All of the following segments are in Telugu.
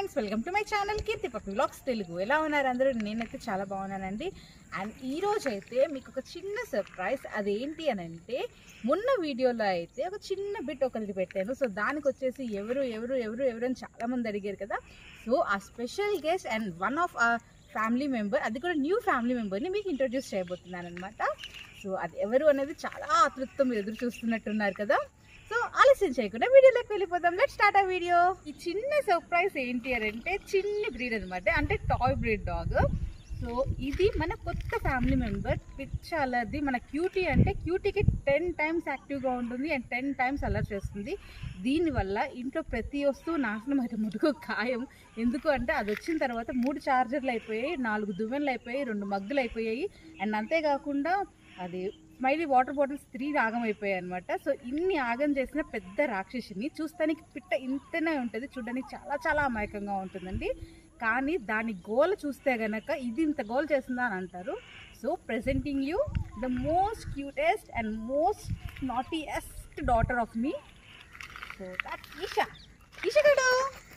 Friends welcome to my channel Keerthi Pappi vlogs Telugu ఎలా ఉన్నారు అందరూ నేనైతే చాలా బాగున్నానండి అండ్ ఈ రోజు అయితే మీకు ఒక చిన్న సర్ప్రైజ్ అదేంటి అని అంటే మొన్న వీడియోలో అయితే ఒక చిన్న బిట్ ఒకరిది పెట్టాను సో దానికి వచ్చేసి ఎవరు ఎవరు ఎవరు ఎవరు అని చాలా మంది అడిగారు కదా so a special guest and one of a family member అది కూడా న్యూ ఫ్యామిలీ మెంబర్ని మీకు ఇంట్రొడ్యూస్ చేయబోతున్నాను అనమాట సో అది ఎవరు అనేది చాలా ఆతృతతో మీరు ఎదురు చూస్తున్నట్టున్నారు కదా సో ఆలస్యం చేయకుండా వీడియోలోకి వెళ్ళిపోదాం లెట్ స్టార్ట్ ఆ వీడియో ఈ చిన్న సర్ప్రైజ్ ఏంటి అని అంటే చిన్ని బ్రీడ్ అనమాట అంటే టాయ్ బ్రీడ్ డాగ్ సో ఇది మన కొత్త ఫ్యామిలీ మెంబర్ పిచ్చాలది మన క్యూటీ అంటే క్యూటీకి టెన్ టైమ్స్ యాక్టివ్గా ఉంటుంది అండ్ టెన్ టైమ్స్ అలర్ట్ చేస్తుంది దీనివల్ల ఇంట్లో ప్రతి వస్తువు నాశనం అయితే ముడుకు ఖాయం ఎందుకు అంటే అది వచ్చిన తర్వాత మూడు చార్జర్లు అయిపోయాయి నాలుగు దువ్వెనలు అయిపోయాయి రెండు మగ్గులు అయిపోయాయి అండ్ అంతేకాకుండా అది స్మైలీ వాటర్ బాటిల్స్ త్రీ ఆగం అయిపోయాయి అనమాట సో ఇన్ని ఆగం చేసిన పెద్ద రాక్షసిని చూస్తానికి పిట్ట ఇంతనే ఉంటుంది చూడడానికి చాలా చాలా అమాయకంగా ఉంటుందండి కానీ దాని గోల్ చూస్తే గనక ఇది ఇంత గోల్ చేస్తుందా అని అంటారు so presenting you the most cutest and most naughtiest daughter of me so that Esha Esha గడు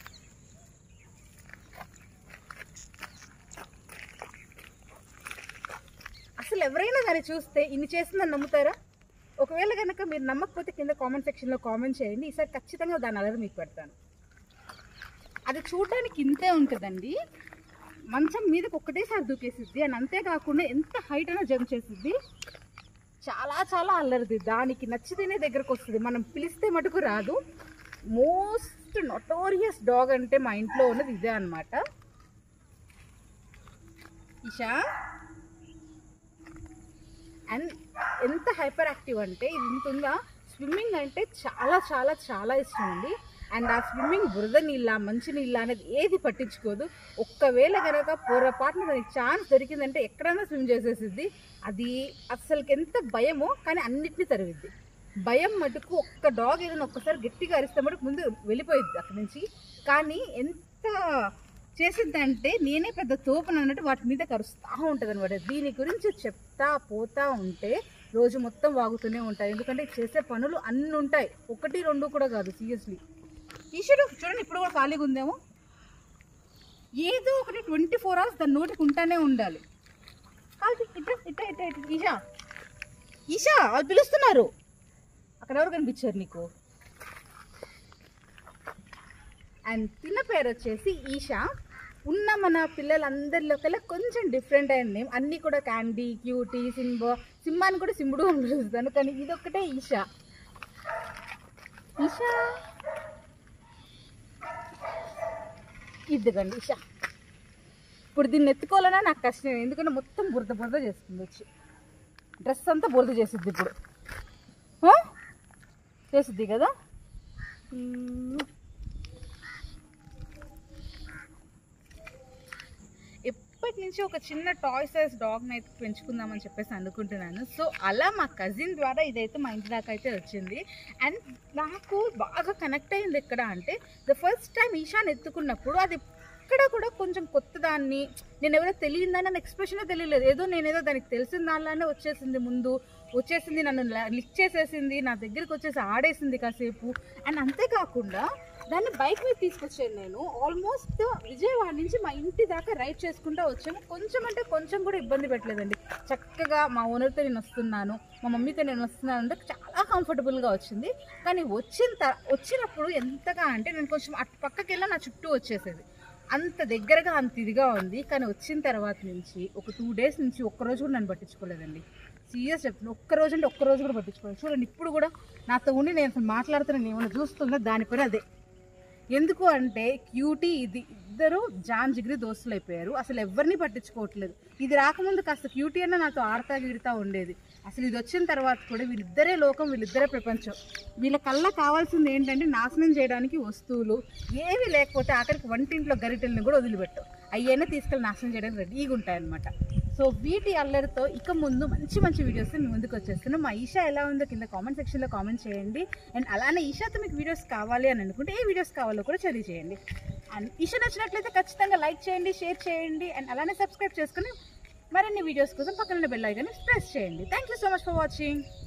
అసలు ఎవరైనా దాన్ని చూస్తే ఇన్ని చేసిందని నమ్ముతారా ఒకవేళ కనుక మీరు నమ్మకపోతే కింద కామెంట్ సెక్షన్లో కామెంట్ చేయండి ఈసారి ఖచ్చితంగా దాని అలర్ మీకు పెడతాను అది చూడడానికి ఇంతే ఉంటుందండి మంచం మీదకి ఒక్కటేసారి దూకేసిద్ది అండ్ అంతేకాకుండా ఎంత హైట్ అయినా జంప్ చేసిద్ది చాలా చాలా అల్లరిది దానికి నచ్చితేనే దగ్గరకు వస్తుంది మనం పిలిస్తే మటుకు రాదు మోస్ట్ నొటోరియస్ డాగ్ అంటే మా ఇంట్లో ఉన్నది ఇదే అనమాట ఇషా అండ్ ఎంత హైపర్ యాక్టివ్ అంటే ఇది ఇంత ఉందా స్విమ్మింగ్ అంటే చాలా చాలా చాలా ఇష్టం అండి అండ్ ఆ స్విమ్మింగ్ బురద నీళ్ళ మంచి నీళ్ళ అనేది ఏది పట్టించుకోదు ఒక్కవేళ కనుక పొరపాటున దానికి ఛాన్స్ దొరికిందంటే ఎక్కడైనా స్విమ్ చేసేసిద్ది అది అసలుకి ఎంత భయమో కానీ అన్నిటినీ తరివిద్ది భయం మటుకు ఒక్క డాగ్ ఏదైనా ఒక్కసారి గట్టిగా అరిస్తే మటుకు ముందు వెళ్ళిపోయిద్ది అక్కడి నుంచి కానీ ఎంత చేసిద్దంటే నేనే పెద్ద తోపను అన్నట్టు వాటి మీద కరుస్తూ ఉంటుంది అనమాట దీని గురించి చెప్తా పోతా ఉంటే రోజు మొత్తం వాగుతూనే ఉంటాయి ఎందుకంటే ఇది చేసే పనులు అన్ని ఉంటాయి ఒకటి రెండు కూడా కాదు సీరియస్లీ ఈశ్వరు చూడండి ఇప్పుడు కూడా ఖాళీగా ఉందేమో ఏదో ఒకటి ట్వంటీ ఫోర్ అవర్స్ దాని నోటికి ఉంటానే ఉండాలి కాదు ఇట్ట ఇట్ట ఇట్ట ఇట్ట ఈషా ఈషా వాళ్ళు పిలుస్తున్నారు అక్కడ ఎవరు కనిపించారు నీకు అండ్ తిన్న పేరు వచ్చేసి ఈషా ఉన్న మన పిల్లలందరిలో కల్లా కొంచెం డిఫరెంట్ అయిన నేమ్ అన్నీ కూడా క్యాండీ క్యూటీ సింబో సింబాని కూడా సింబుడు అని పిలుస్తాను కానీ ఇదొక్కటే ఈషా ఈషా ఇదిగండి ఈషా ఇప్పుడు దీన్ని ఎత్తుకోవాలన్నా నాకు కష్టం ఎందుకంటే మొత్తం బురద బురద చేస్తుంది వచ్చి డ్రెస్ అంతా బురద చేసిద్ది ఇప్పుడు ఆ? చేసిద్ది కదా మ్మ్. ఎప్పటి నుంచి ఒక చిన్న టాయ్ సైజ్ డాగ్ని అయితే పెంచుకుందామని చెప్పేసి అనుకుంటున్నాను సో అలా మా కజిన్ ద్వారా ఇదైతే మా ఇంటి దాకా అయితే వచ్చింది అండ్ నాకు బాగా కనెక్ట్ అయింది ఎక్కడ అంటే ద ఫస్ట్ టైం ఈషాన్ ఎత్తుకున్నప్పుడు అది ఎక్కడ కూడా కొంచెం కొత్త దాన్ని నేను ఎవరో తెలియదని నన్ను ఎక్స్ప్రెషనే తెలియలేదు ఏదో నేనేదో దానికి తెలిసిన దానిలానే వచ్చేసింది ముందు వచ్చేసింది నన్ను లిక్ చేసేసింది నా దగ్గరికి వచ్చేసి ఆడేసింది కాసేపు అండ్ అంతేకాకుండా దాన్ని బైక్ మీద తీసుకొచ్చాను నేను ఆల్మోస్ట్ విజయవాడ నుంచి మా ఇంటి దాకా రైడ్ చేసుకుంటూ వచ్చాము కొంచెం అంటే కొంచెం కూడా ఇబ్బంది పెట్టలేదండి చక్కగా మా ఓనర్తో నేను వస్తున్నాను మా మమ్మీతో నేను వస్తున్నాను అంటే చాలా కంఫర్టబుల్గా వచ్చింది కానీ వచ్చిన త వచ్చినప్పుడు ఎంతగా అంటే నేను కొంచెం అటు పక్కకి వెళ్ళా నా చుట్టూ వచ్చేసేది అంత దగ్గరగా అంత ఇదిగా ఉంది కానీ వచ్చిన తర్వాత నుంచి ఒక టూ డేస్ నుంచి ఒక్క రోజు కూడా నన్ను పట్టించుకోలేదండి సీరియస్ చెప్తున్నాను ఒక్క రోజు అంటే ఒక్క రోజు కూడా పట్టించుకోలేదు చూడండి ఇప్పుడు కూడా నాతో ఉండి నేను అసలు మాట్లాడుతున్నాను ఏమైనా చూస్తున్నా దాని పని అదే ఎందుకు అంటే క్యూటీ ఇది ఇద్దరు జాన్ జిగిరి దోస్తులు అయిపోయారు అసలు ఎవరిని పట్టించుకోవట్లేదు ఇది రాకముందు కాస్త క్యూటీ అన్న నాతో ఆడతా గిడతా ఉండేది అసలు ఇది వచ్చిన తర్వాత కూడా వీళ్ళిద్దరే లోకం వీళ్ళిద్దరే ప్రపంచం వీళ్ళ కల్లా కావాల్సింది ఏంటంటే నాశనం చేయడానికి వస్తువులు ఏవి లేకపోతే ఆఖరికి వంటింట్లో గరిటెల్ని కూడా వదిలిపెట్టు అయ్యైనా తీసుకెళ్ళి నాశనం చేయడానికి రెడీగా ఉంటాయన్నమాట సో వీటి అల్లరితో ఇక ముందు మంచి మంచి వీడియోస్ మీ ముందుకు వచ్చేస్తున్నాం మా ఈషా ఎలా ఉందో కింద కామెంట్ సెక్షన్లో కామెంట్ చేయండి అండ్ అలానే ఈషాతో మీకు వీడియోస్ కావాలి అని అనుకుంటే ఏ వీడియోస్ కావాలో కూడా తెలియజేయండి అండ్ ఈషా నచ్చినట్లయితే ఖచ్చితంగా లైక్ చేయండి షేర్ చేయండి అండ్ అలానే సబ్స్క్రైబ్ చేసుకుని మరిన్ని వీడియోస్ కోసం పక్కన బెల్ ఐకాన్ని ప్రెస్ చేయండి thank you so much for watching